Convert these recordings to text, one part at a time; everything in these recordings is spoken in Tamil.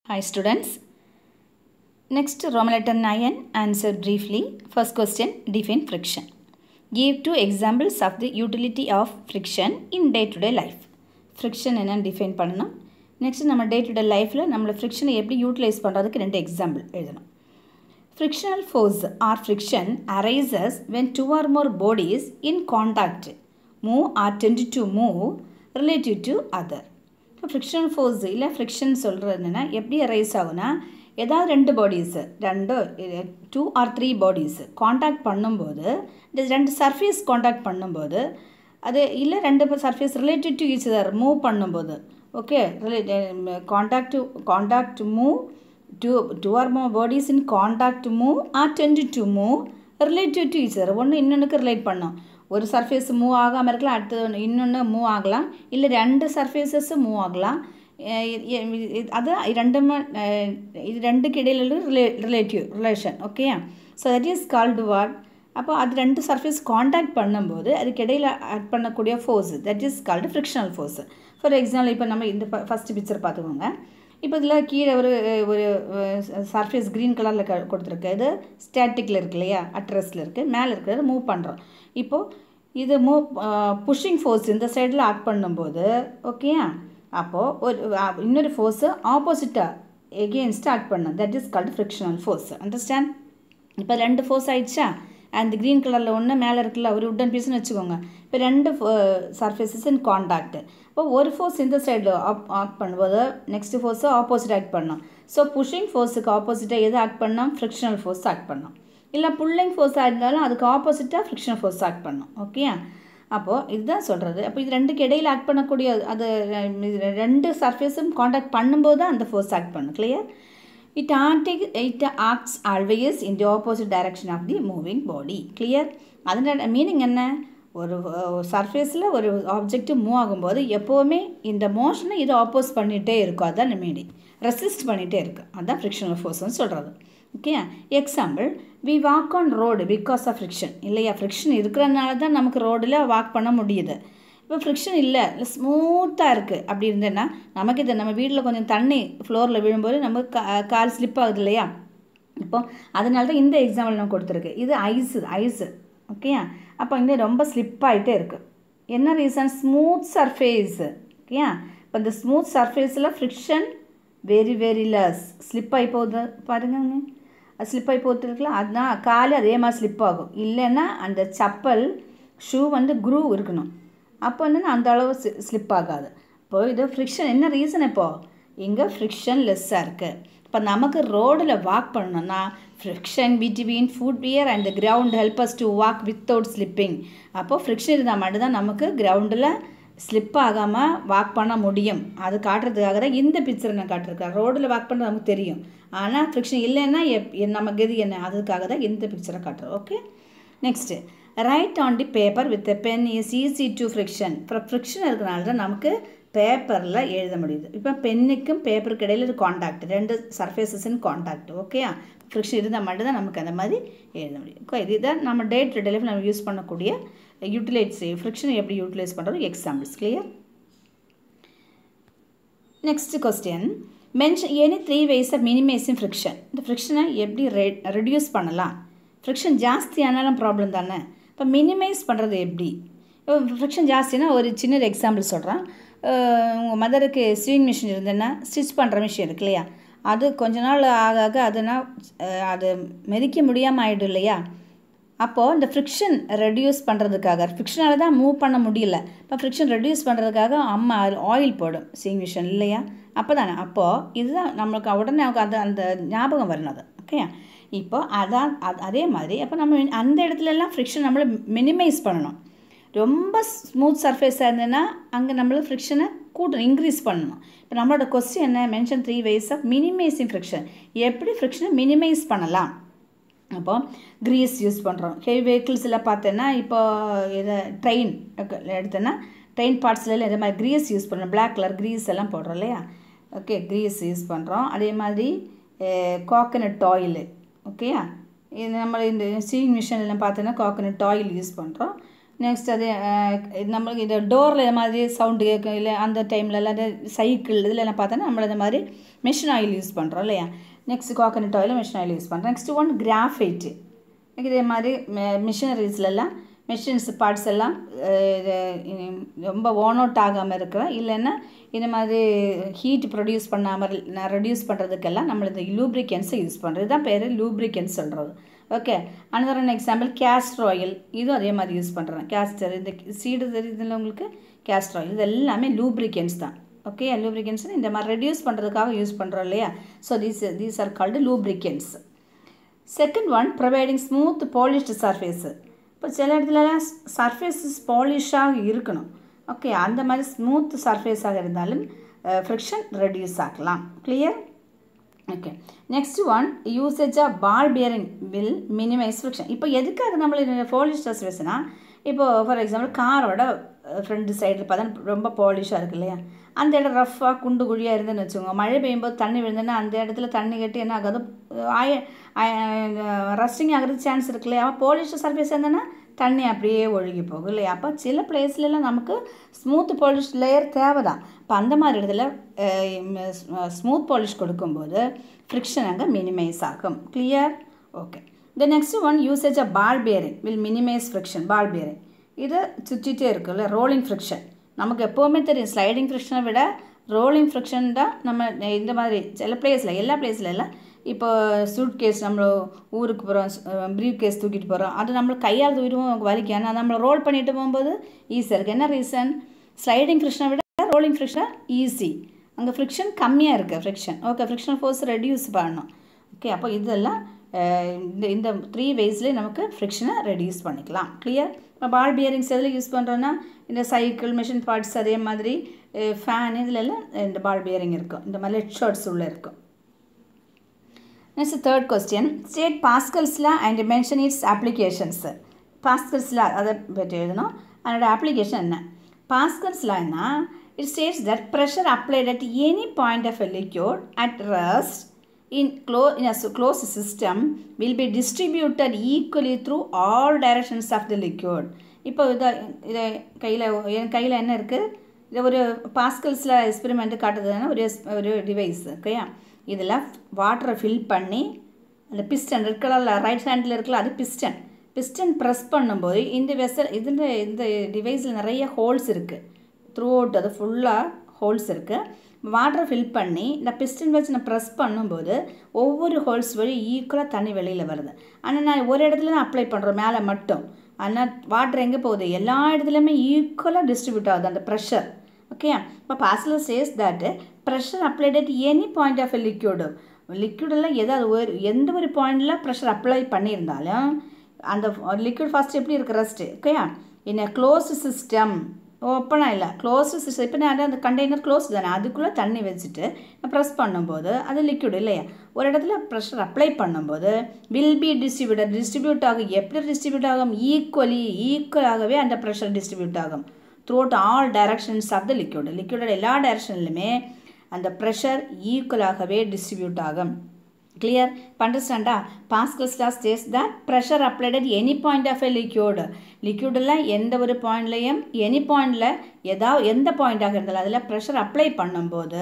Hi students. Next Roman letter 9 answer briefly. First question define friction. Give two examples of the utility of friction in day to day life. friction என்னன்னு டிஃபைன் பண்ணணும் நெக்ஸ்ட் நம்ம டே டு டே லைஃப்பில் நம்மளை ஃப்ரிக்ஷனை எப்படி யூட்டிலைஸ் பண்ணுறதுக்கு ரெண்டு எக்ஸாம்பிள் எழுதணும் Frictional force or friction arises when two or more bodies in contact move or tend to move relative to other. இப்போ ஃப்ரிக்ஷனல் ஃபோர்ஸ் இல்லை ஃப்ரிக்ஷன் சொல்கிறது என்னென்னா எப்படி அரைஸ் ஆகுனா ஏதாவது ரெண்டு பாடிஸு ரெண்டு two or three bodies contact பண்ணும்போது இந்த ரெண்டு சர்ஃபேஸ் காண்டாக்ட் பண்ணும்போது அது இல்லை ரெண்டு surface related to each other move பண்ணும்போது okay relate contact contact move two, two or more bodies in contact to move or tend to move related to each other ஒன்று இன்னொன்றுக்கு ரிலேட் பண்ணும் ஒரு சர்ஃபேஸ் மூவ் ஆகாமல் இருக்கலாம் அடுத்தது இன்னொன்று மூவ் ஆகலாம் இல்லை ரெண்டு சர்ஃபேஸஸ் மூவ் ஆகலாம் அது ரெண்டுமே இது ரெண்டுக்கு இடையில ரிலே relative relation okay so that is called what அப்போ அது ரெண்டு சர்ஃபேஸ் காண்டாக்ட் பண்ணும்போது அதுக்கு இடையில் ஆட் பண்ணக்கூடிய force that is called frictional force for example இப்போ நம்ம இந்த ஃபஸ்ட்டு பிக்சர் பார்த்துக்கோங்க இப்போ இதில் கீழே ஒரு ஒரு சர்ஃபேஸ் க்ரீன் கலரில் க கொடுத்துருக்கு இது ஸ்டாட்டிக்கில் இருக்கு இல்லையா அட்ரஸில் இருக்குது மேலே இருக்கிறது மூவ் பண்ணுறோம் இப்போது இது மூவ் புஷிங் ஃபோர்ஸ் இந்த சைடில் ஆட் பண்ணும்போது ஓகேயா அப்போது ஒரு இன்னொரு ஃபோர்ஸு ஆப்போசிட்டாக எகெயின்ஸ்ட் ஆட் பண்ணும் that is called frictional force understand இப்போ ரெண்டு ஃபோர்ஸ் ஆயிடுச்சா அந்த க்ரீன் கலரில் ஒன்று மேலே இருக்குல்ல ஒரு உட்டன் பீஸ்னு வச்சுக்கோங்க இப்போ ரெண்டு சர்ஃபேஸஸ் இன் காண்டாக்ட் இப்போ ஒரு ஃபோர்ஸ் இந்த சைடில் ஆப் ஆக்ட் பண்ணும்போது நெக்ஸ்ட் ஃபோர்ஸை ஆப்போசிட் ஆக்ட் பண்ணோம் ஸோ புஷிங் ஃபோர்ஸுக்கு ஆப்போசிட்டாக எது ஆக்ட் பண்ணோம் ஃப்ரிக்ஷனல் ஃபோர்ஸ் ஆக்ட் பண்ணோம் இல்லை புல்லிங் ஃபோர்ஸாக இருந்தாலும் அதுக்கு ஆப்போசிட்டாக ஃப்ரிக்ஷனல் ஃபோர்ஸ் ஆக்ட் பண்ணோம் ஓகே அப்போது இதுதான் சொல்கிறது அப்போ இது ரெண்டுக்கு இடையில் ஆக்ட் பண்ணக்கூடிய அது ரெண்டு சர்ஃபேஸும் காண்டாக்ட் பண்ணும்போது தான் அந்த ஃபோர்ஸ் ஆக்ட் பண்ணும் கிளியர் இட் ஆர்டிக் it acts always in the opposite direction of the moving body clear அதனோட மீனிங் என்ன ஒரு சர்ஃபேஸில் ஒரு ஆப்ஜெக்ட் மூவ் ஆகும்போது எப்போவுமே இந்த மோஷனை இது ஆப்போஸ் பண்ணிகிட்டே இருக்கும் அதுதான் மீனிங் ரெசிஸ்ட் பண்ணிகிட்டே இருக்கு அதுதான் ஃப்ரிக்ஷனல் ஃபோர்ஸ்னு சொல்கிறது okay example we walk on road because of friction இல்லையா ஃப்ரிக்ஷன் இருக்கிறனால தான் நமக்கு ரோடில் வாக் பண்ண முடியுது இப்போ ஃப்ரிக்ஷன் இல்லை இல்லை ஸ்மூத்தாக இருக்குது அப்படி இருந்தேன்னா நமக்கு இது நம்ம வீட்டில் கொஞ்சம் தண்ணி ஃப்ளோரில் விழும்போது நம்ம கா கால் ஸ்லிப் ஆகுது இல்லையா இப்போ அதனால தான் இந்த எக்ஸாம்பிள் நான் கொடுத்துருக்கு இது ஐஸு ஐஸு ஓகேயா அப்போ இங்கே ரொம்ப ஸ்லிப் ஆகிட்டே இருக்குது என்ன ரீசன் ஸ்மூத் சர்ஃபேஸ் ஓகேயா இப்போ இந்த ஸ்மூத் சர்ஃபேஸில் friction very very less slip ஆகி போகுது பாருங்க அது ஸ்லிப் ஆகி போகுது இருக்கலாம் அதுதான் காலு அதே மாதிரி ஸ்லிப் ஆகும் இல்லைன்னா அந்த சப்பல் ஷூ வந்து குரூ இருக்கணும் அப்போ வந்து அந்த அளவு ஸ்லிப் ஆகாது இப்போ இது ஃப்ரிக்ஷன் என்ன ரீசன் இப்போது இங்கே ஃப்ரிக்ஷன் லெஸ்ஸாக இருக்குது இப்போ நமக்கு ரோடில் வாக் பண்ணணும்னா friction between footwear and ground help us to walk without slipping அப்போது ஃப்ரிக்ஷன் இருந்தால் மட்டும்தான் நமக்கு கிரவுண்டில் ஸ்லிப் ஆகாமல் வாக் பண்ண முடியும் அது காட்டுறதுக்காக தான் இந்த பிக்சரை நான் காட்டிருக்கேன் ரோடில் வாக் பண்ணுறது நமக்கு தெரியும் ஆனால் ஃப்ரிக்ஷன் இல்லைன்னா எப் நம்ம கதி என்ன அதுக்காக தான் இந்த பிக்சரை காட்டுறோம் okay next write on the paper with pen is easy to friction இப்போ ஃப்ரிக்ஷன் இருக்கிறனால தான் நமக்கு பேப்பரில் எழுத முடியுது இப்போ பென்னுக்கும் பேப்பருக்கு இடையில் ஒரு காண்டாக்ட் ரெண்டு surfaces in contact okay friction இருந்தால் மட்டும்தான் நமக்கு அந்த மாதிரி எழுத முடியும் இதுதான் நம்ம டே டு டே லைஃப் நம்ம யூஸ் பண்ணக்கூடிய யூட்டிலைஸ் ஃப்ரிக்ஷனை எப்படி யூட்டிலைஸ் பண்ணுறது examples clear next question mention any three ways of மினிமைஸிங் friction இந்த ஃப்ரிக்ஷனை எப்படி ரெ ரெடியூஸ் பண்ணலாம் ஃப்ரிக்ஷன் ஜாஸ்தி ஆனாலும் ப்ராப்ளம் தானே இப்போ மினிமைஸ் பண்ணுறது எப்படி இப்போ ஃப்ரிக்ஷன் ஜாஸ்தினா ஒரு சின்ன எக்ஸாம்பிள் சொல்கிறேன் உங்கள் மதருக்கு ஸ்விங் மிஷின் இருந்ததுன்னா ஸ்டிச் பண்ணுற மிஷின் இருக்கு இல்லையா அது கொஞ்ச நாள் ஆக ஆக அதுனா அது மெதிக்க முடியாமல் ஆகிடும் இல்லையா அப்போது இந்த ஃப்ரிக்ஷன் ரெடியூஸ் பண்ணுறதுக்காக ஃப்ரிக்ஷனால் தான் மூவ் பண்ண முடியல இப்போ ஃப்ரிக்ஷன் ரெடியூஸ் பண்ணுறதுக்காக அம்மா ஆயில் போடும் சீங் மிஷின் இல்லையா அப்போ தானே அப்போது இதுதான் நம்மளுக்கு உடனே அது அந்த ஞாபகம் வரணும் அது ஓகே இப்போ அதான் அதே மாதிரி அப்போ நம்ம அந்த இடத்துலலாம் ஃப்ரிக்ஷன் நம்மளை மினிமைஸ் பண்ணணும் ரொம்ப ஸ்மூத் சர்ஃபேஸாக இருந்ததுன்னா அங்கே நம்மள ஃப்ரிக்ஷனை கூட்டணும் இன்க்ரீஸ் பண்ணணும் இப்போ நம்மளோட கொஸ்டின் என்ன mention three ways of மினிமைஸிங் friction எப்படி ஃப்ரிக்ஷனை மினிமைஸ் பண்ணலாம் அப்போ க்ரீஸ் யூஸ் பண்ணுறோம் ஹெவி வெஹிக்கிள்ஸில் பார்த்தோன்னா இப்போ இதை ட்ரெயின் எடுத்தோன்னா ட்ரெயின் பார்ட்ஸில் இதே மாதிரி க்ரீஸ் யூஸ் பண்ணுறோம் பிளாக் கலர் க்ரீஸ் எல்லாம் போடுறோம் இல்லையா ஓகே க்ரீஸ் யூஸ் பண்ணுறோம் அதே மாதிரி கோகனட் ஆயில் ஓகேயா இது நம்ம இந்த சீவிங் மிஷினில் பார்த்தோன்னா கோகனட் ஆயில் யூஸ் பண்ணுறோம் நெக்ஸ்ட் அது அஹ், நம்மளுக்கு இந்த டோரில் இந்த மாதிரி சவுண்டு கேட்கும் இல்லை அந்த டைம்லலாம் இந்த சைக்கிள் இதில் எல்லாம் பார்த்தோன்னா நம்ம இந்த மாதிரி மெஷின் ஆயில் யூஸ் பண்ணுறோம் இல்லையா next coconut oil machine oil use பண்ணுறோம் நெக்ஸ்ட் ஒன் கிராஃபைட்டு இதே மாதிரி மிஷினரிஸ்லலாம் மிஷின்ஸ் பார்ட்ஸ் எல்லாம் அஹ், இது, உம், ரொம்ப ஓன் அவுட் ஆகாமல் இருக்கிற இல்லைன்னா இந்த மாதிரி ஹீட் ப்ரொடியூஸ் பண்ணாமல் ரெடியூஸ் பண்ணுறதுக்கெல்லாம் நம்ம இந்த லூப்ரிகன்ஸை யூஸ் பண்ணுறது தான் பேர் லூப்ரிகன்ஸ் சொல்கிறது okay another one example castor oil இதுவும் அதே மாதிரி யூஸ் பண்ணுறேன் கேஸ்டர் இந்த சீடு தெரியுதுல்ல உங்களுக்கு கேஸ்டர் ஆயில் இது எல்லாமே லூப்ரிகன்ஸ் தான் ஓகே லூப்ரிகன்ஸ் இந்த மாதிரி ரெடியூஸ் பண்ணுறதுக்காக யூஸ் பண்ணுறோம் இல்லையா so these these are called lubricants second one providing smooth polished surface இப்போ சில இடத்துலலாம் சர்ஃபேஸஸ் பாலிஷாக இருக்கணும் ஓகே அந்த மாதிரி ஸ்மூத் சர்ஃபேஸாக இருந்தாலும் ஃப்ரிக்ஷன் ரெடியூஸ் ஆகலாம் clear okay next one usage of ball bearing will minimize friction இப்போ எதுக்காக நம்மளுக்கு பாலிஷ் சர்ஃபேஸ்னால் இப்போ ஃபார் எக்ஸாம்பிள் காரோட ஃப்ரண்ட் சைடில் பார்த்தா ரொம்ப பாலிஷாக இருக்கு இல்லையா அந்த இடம் ரஃப்பாக குண்டு குழியாக இருந்துன்னு வச்சுக்கோங்க மழை பெய்யும்போது தண்ணி விழுந்துன்னா அந்த இடத்துல தண்ணி கட்டி என்ன ஆகாது ஆய ரஸ்டிங் ஆகிறது சான்ஸ் இருக்கு இல்லையா அப்போ பாலிஷ் சர்ஃபேஸ் இருந்ததுன்னா தண்ணி அப்படியே ஒழுகி போகும் இல்லையா அப்போ சில பிளேஸ்லலாம் நமக்கு ஸ்மூத் பாலிஷ் லேயர் தேவை தான் இப்போ அந்த மாதிரி இடத்துல ஸ்மூத் பாலிஷ் கொடுக்கும்போது ஃப்ரிக்ஷன் அங்கே மினிமைஸ் ஆகும் clear okay the next one usage of ball bearing will minimize friction ball bearing இது சுற்றிட்டே இருக்குல்ல ரோலிங் ஃப்ரிக்ஷன் நமக்கு எப்போவுமே தெரியும் ஸ்லைடிங் ஃப்ரிக்ஷனை விட ரோலிங் ஃப்ரிக்ஷன் தான் நம்ம இந்த மாதிரி சில பிளேஸில் எல்லா பிளேஸில் இல்லை இப்போ சூட் கேஸ் நம்ம ஊருக்கு போகிறோம் ப்ரீவ் கேஸ் தூக்கிட்டு போகிறோம் அது நம்ம கையால் தூக்கிட்டு வலிக்கும் ஆனால் நம்ம ரோல் பண்ணிட்டு போகும்போது ஈஸியாக இருக்குது என்ன ரீசன் ஸ்லைடிங் ஃப்ரிக்ஷனை விட ரோலிங் ஃப்ரிக்ஷன் ஈஸி அங்கே ஃப்ரிக்ஷன் கம்மியாக இருக்குது friction okay friction force reduce பண்ணணும் ஓகே அப்போ இதெல்லாம் இந்த இந்த த்ரீ வேஸ்லேயே நமக்கு ஃப்ரிக்ஷனை ரெடியூஸ் பண்ணிக்கலாம் கிளியர் இப்போ பால் பியரிங்ஸ் எதில் யூஸ் பண்ணுறோன்னா இந்த சைக்கிள் மிஷின் பார்ட்ஸ் அதே மாதிரி ஃபேன் இதில் எல்லாம் இந்த பால் பியரிங் இருக்கும் இந்த மாதிரி லெட் ஷார்ட்ஸ் உள்ளே இருக்கும் next third question state Pascal's law and mention its applications Pascal's law அதை பற்றி எழுதணும் அதனோட அப்ளிகேஷன் என்ன பாஸ்கல்ஸ்லான்னா it states that pressure applied at any point of a liquid at rest in, clo- in a closed system will be distributed equally through all directions of the liquid இப்போ இதை இதை கையில் என் கையில் என்ன இருக்குது இது ஒரு பாஸ்கல்ஸில் எக்ஸ்பெரிமெண்ட்டு காட்டுறதுன்னா ஒரு ஒரு டிவைஸ் ஓகேயா இதில் வாட்டரை ஃபில் பண்ணி அந்த பிஸ்டன் ரெட் கலரில் ரைட் ஹேண்டில் இருக்குல்ல அது பிஸ்டன் பிஸ்டன் ப்ரெஸ் பண்ணும்போது இந்த வெசல் இதில் இந்த டிவைஸில் நிறைய ஹோல்ஸ் இருக்குது த்ரூ அவுட் அது ஃபுல்லாக ஹோல்ஸ் இருக்குது வாட்டரை ஃபில் பண்ணி இந்த பிஸ்டன் வச்சு நான் ப்ரெஸ் பண்ணும்போது ஒவ்வொரு ஹோல்ஸ் வழி ஈக்குவலாக தண்ணி வெளியில் வருது ஆனால் நான் ஒரு இடத்துல தான் அப்ளை பண்ணுறோம் மேலே மட்டும் ஆனால் வாட்டர் எங்கே போகுது எல்லா இடத்துலையுமே ஈக்குவலாக டிஸ்ட்ரிபியூட் ஆகுது அந்த ப்ரெஷர் ஓகே இப்போ Pascal's law says that pressure applied at any point of a liquid லிக்யூடெல்லாம் ஏதாவது ஒரு எந்த ஒரு பாயிண்டில் ப்ரெஷர் அப்ளை பண்ணியிருந்தாலும் அந்த லிக்விட் ஃபஸ்ட் எப்படி இருக்குது ரெஸ்ட்டு ஓகேயா இன் அ க்ளோஸ்டு சிஸ்டம் ஓப்பனாக இல்லை க்ளோஸ்டு சிஸ்டம் இப்போ நான் அந்த கண்டெய்னர் க்ளோஸ் தானே அதுக்குள்ளே தண்ணி வச்சுட்டு நான் ப்ரெஸ் பண்ணும்போது அது லிக்விட் இல்லையா ஒரு இடத்துல ப்ரெஷர் அப்ளை பண்ணும்போது வில் பி டிஸ்ட்ரிபியூட்டர் டிஸ்ட்ரிபியூட் ஆகும் எப்படி டிஸ்ட்ரிபியூட் ஆகும் ஈக்குவலி ஈக்குவலாகவே அந்த ப்ரெஷர் டிஸ்ட்ரிபியூட் ஆகும் throughout all directions of the liquid லிக்விடோட எல்லா டைரக்ஷன்லையுமே அந்த ப்ரெஷர் ஈக்குவலாகவே டிஸ்ட்ரிபியூட் ஆகும் கிளியர் அண்டர்ஸ்டாண்டா Pascal law states that pressure applied at any point of a liquid லிக்யூடில் எந்த ஒரு பாயிண்ட்லையும் எனி பாயிண்டில் ஏதாவது எந்த பாயிண்டாக இருந்தாலும் அதில் ப்ரெஷர் அப்ளை பண்ணும்போது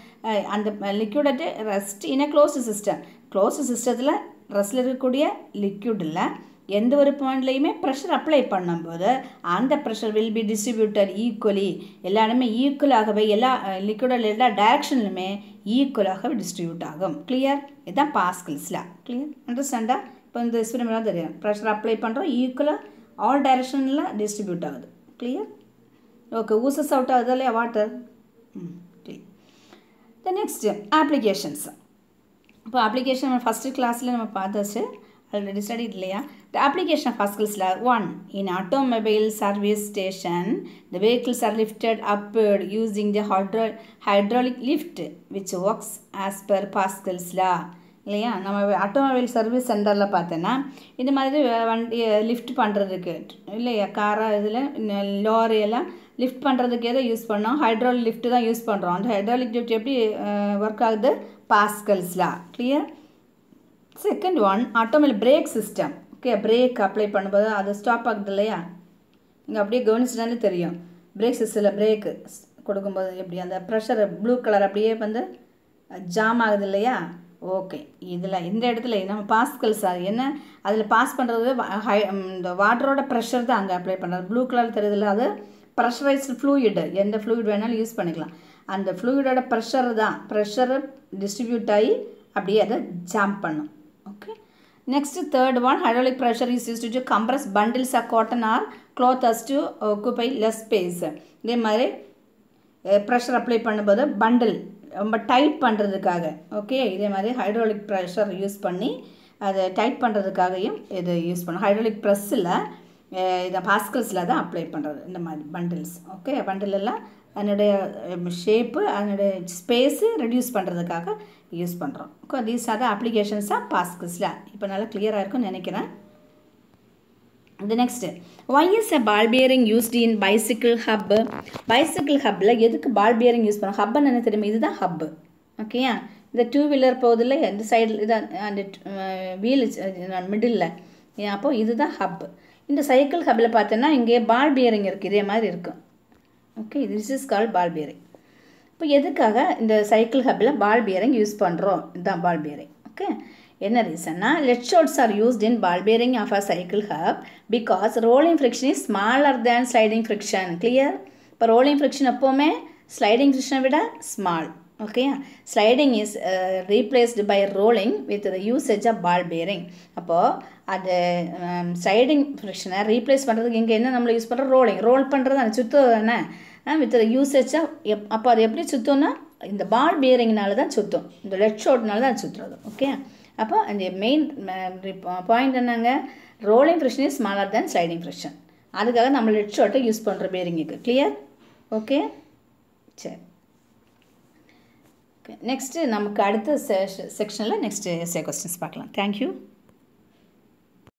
அந்த liquid at rest in a close system close சிஸ்டத்தில் ரெஸ்டில் இருக்கக்கூடிய லிக்யூடில் எந்த ஒரு பாயிண்ட்லையுமே ப்ரெஷர் அப்ளை பண்ணும்போது அந்த pressure will be distributed equally எல்லா இடமே ஈக்குவலாகவே எல்லா லிக்விடோட எல்லா டைரக்ஷன்லுமே ஈக்குவலாகவே டிஸ்ட்ரிபியூட் ஆகும் கிளியர் இதுதான் பாஸ்கில்ஸ்ல கிளியர் அண்டர்ஸ்டாண்டா இப்போ இந்த எக்ஸ்பெரிமெண்ட் தெரியும் ப்ரெஷர் அப்ளை பண்ணுறோம் ஈக்குவலாக ஆல் டைரக்ஷனில் டிஸ்ட்ரிபியூட் ஆகுது கிளியர் ஓகே ஊசஸ் அவுட் ஆகுது இல்லையா water hmm clear the next applications இப்போ அப்ளிகேஷன் ஃபஸ்ட்டு கிளாஸில் நம்ம பார்த்தாச்சு already studied இல்லையா the application of Pascal's law 1 in automobile service station the vehicles are lifted upward using the hydro hydraulic lift which works as per Pascal's law இல்லையா நம்ம ஆட்டோமொபைல் சர்வீஸ் சென்டரில் பார்த்தோன்னா இந்த மாதிரி வண்டி லிஃப்ட் பண்ணுறதுக்கு இல்லையா காரா இதில் லாரியெல்லாம் லிஃப்ட் பண்ணுறதுக்கு எதை யூஸ் பண்ணோம் ஹைட்ராலிக் லிஃப்ட் தான் யூஸ் பண்ணுறோம் அந்த ஹைட்ராலிக் லிஃப்ட் எப்படி ஒர்க் ஆகுது Pascal's law clear second one automobile brake system okay brake apply பண்ணும்போது அது ஸ்டாப் ஆகுது இல்லையா நீங்கள் அப்படியே கவனிச்சிட்டாலே தெரியும் பிரேக் சிஸ்டில் பிரேக்கு கொடுக்கும்போது எப்படி அந்த ப்ரெஷர் ப்ளூ கலர் அப்படியே வந்து ஜாம் ஆகுது இல்லையா ஓகே இதில் இந்த இடத்துல நம்ம பாஸ்கல் சார் என்ன அதில் பாஸ் பண்ணுறது ஹை இந்த வாட்டரோட ப்ரெஷர் தான் அங்கே அப்ளை பண்ணுறது ப்ளூ கலர் தெரியுதுல்ல அது ப்ரெஷரைஸ்டு ஃப்ளூயிடு எந்த ஃப்ளூயிட் வேணாலும் யூஸ் பண்ணிக்கலாம் அந்த ஃப்ளூயிடோட ப்ரெஷர் தான் ப்ரெஷரு டிஸ்ட்ரிபியூட் ஆகி அப்படியே அதை ஜாம்ப் பண்ணும் okay next third one hydraulic pressure is use to compress bundles of cotton or cloth as to occupy less space இதே மாதிரி ப்ரெஷர் அப்ளை பண்ணும்போது பண்டில் ரொம்ப டைட் பண்ணுறதுக்காக ஓகே இதே மாதிரி ஹைட்ராலிக் ப்ரெஷர் யூஸ் பண்ணி அதை டைட் பண்ணுறதுக்காகவும் இது யூஸ் பண்ணும் ஹைட்ராலிக் ப்ரெஸ்ஸில் இதை பாஸ்கல்ஸில் தான் அப்ளை பண்ணுறது இந்த மாதிரி பண்டில்ஸ் ஓகே பண்டில் எல்லாம் அதனுடைய ஷேப்பு அதனுடைய ஸ்பேஸு ரெடியூஸ் பண்ணுறதுக்காக யூஸ் பண்ணுறோம் ஓகே தீஸ் ஆர் த அப்ளிகேஷன்ஸாக பாஸ்கல்ஸில் இப்போ நல்லா கிளியராக இருக்கும்னு நினைக்கிறேன் the next why is a ball bearing used in bicycle hub bicycle hubல எதுக்கு பால் பியரிங் யூஸ் பண்ணோம் ஹப்னு என்ன தெரியுமா இதுதான் ஹப் ஓகேயா இந்த டூ வீலர் போகுதில்ல இந்த சைடில் இதான் அந்த வீல் மிடில் அப்போது இதுதான் ஹப் இந்த சைக்கிள் ஹப்பில் பார்த்தோன்னா இங்கே பால் பியரிங் இருக்குது இதே மாதிரி இருக்கும் okay this is call ball bearing இப்போ எதுக்காக இந்த சைக்கிள் ஹப்பில் பால் பியரிங் யூஸ் பண்ணுறோம் இதுதான் பால் பியரிங் ஓகே என்ன ரீசன்னா lead shots are used in ball bearing of a cycle hub because rolling friction is smaller than sliding friction clear இப்போ ரோலிங் ஃப்ரிக்ஷன் எப்போவுமே ஸ்லைடிங் ஃப்ரிக்ஷனை விட small okay sliding is replaced by rolling with the usage of ball bearing அப்போது அது ஸ்லைடிங் ஃப்ரிக்ஷனை ரீப்ளேஸ் பண்ணுறதுக்கு இங்கே என்ன நம்மளை யூஸ் பண்ணுறோம் ரோலிங் ரோல் பண்ணுறது அந்த சுத்தம் தானே வித் யூசேஜாக எப் அப்போ அது எப்படி சுத்தம்னா இந்த பால் பியரிங்னால தான் சுத்தம் இந்த லெட் ஷோட்னால தான் சுற்றுறது ஓகே அப்போ அந்த மெயின் பாயிண்ட் என்னங்க rolling friction is smaller than sliding friction அதுக்காக நம்ம லெட் ஷோட்டை யூஸ் பண்ணுற பேரிங்குக்கு கிளியர் ஓகே சரி ஓகே நெக்ஸ்ட்டு நமக்கு அடுத்த செ செக்ஷனில் நெக்ஸ்ட்டு எஸ்ஏ கொஸ்டின்ஸ் பார்க்கலாம் தேங்க்யூ